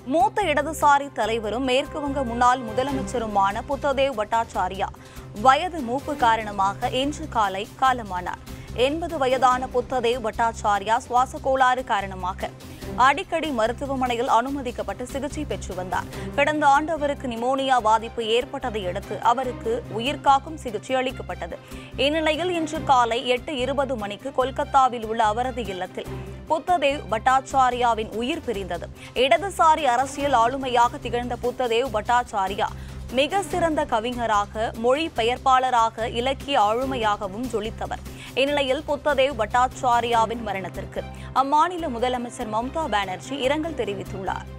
மூத்த இடதுசாரி தலைவரும் மேற்கு வங்க முன்னாள் முதலமைச்சருமான புத்ததேவ் பட்டாச்சாரியா வயது மூப்பு காரணமாக இன்று காலை காலமானார் எண்பது வயதான புத்ததேவ் பட்டாச்சாரியா சுவாச கோளாறு காரணமாக அடிக்கடி மருத்துவமனையில் அனுமதிக்கப்பட்டு சிகிச்சை பெற்று வந்தார் கடந்த ஆண்டு அவருக்கு நிமோனியா பாதிப்பு ஏற்பட்டதை அடுத்து அவருக்கு உயிர்காக்கும் சிகிச்சை அளிக்கப்பட்டது இந்நிலையில் இன்று காலை எட்டு இருபது மணிக்கு கொல்கத்தாவில் உள்ள அவரது இல்லத்தில் புத்ததேவ் பட்டாச்சாரியாவின் உயிர் பிரிந்தது இடதுசாரி அரசியல் ஆளுமையாக திகழ்ந்த புத்ததேவ் பட்டாச்சாரியா மிக சிறந்த கவிஞராக மொழி பெயர்ப்பாளராக இலக்கிய ஆளுமையாகவும் ஜொலித்தவர் இந்நிலையில் புத்ததேவ் பட்டாச்சாரியாவின் மரணத்திற்கு அம்மாநில முதலமைச்சர் மம்தா பானர்ஜி இரங்கல் தெரிவித்துள்ளார்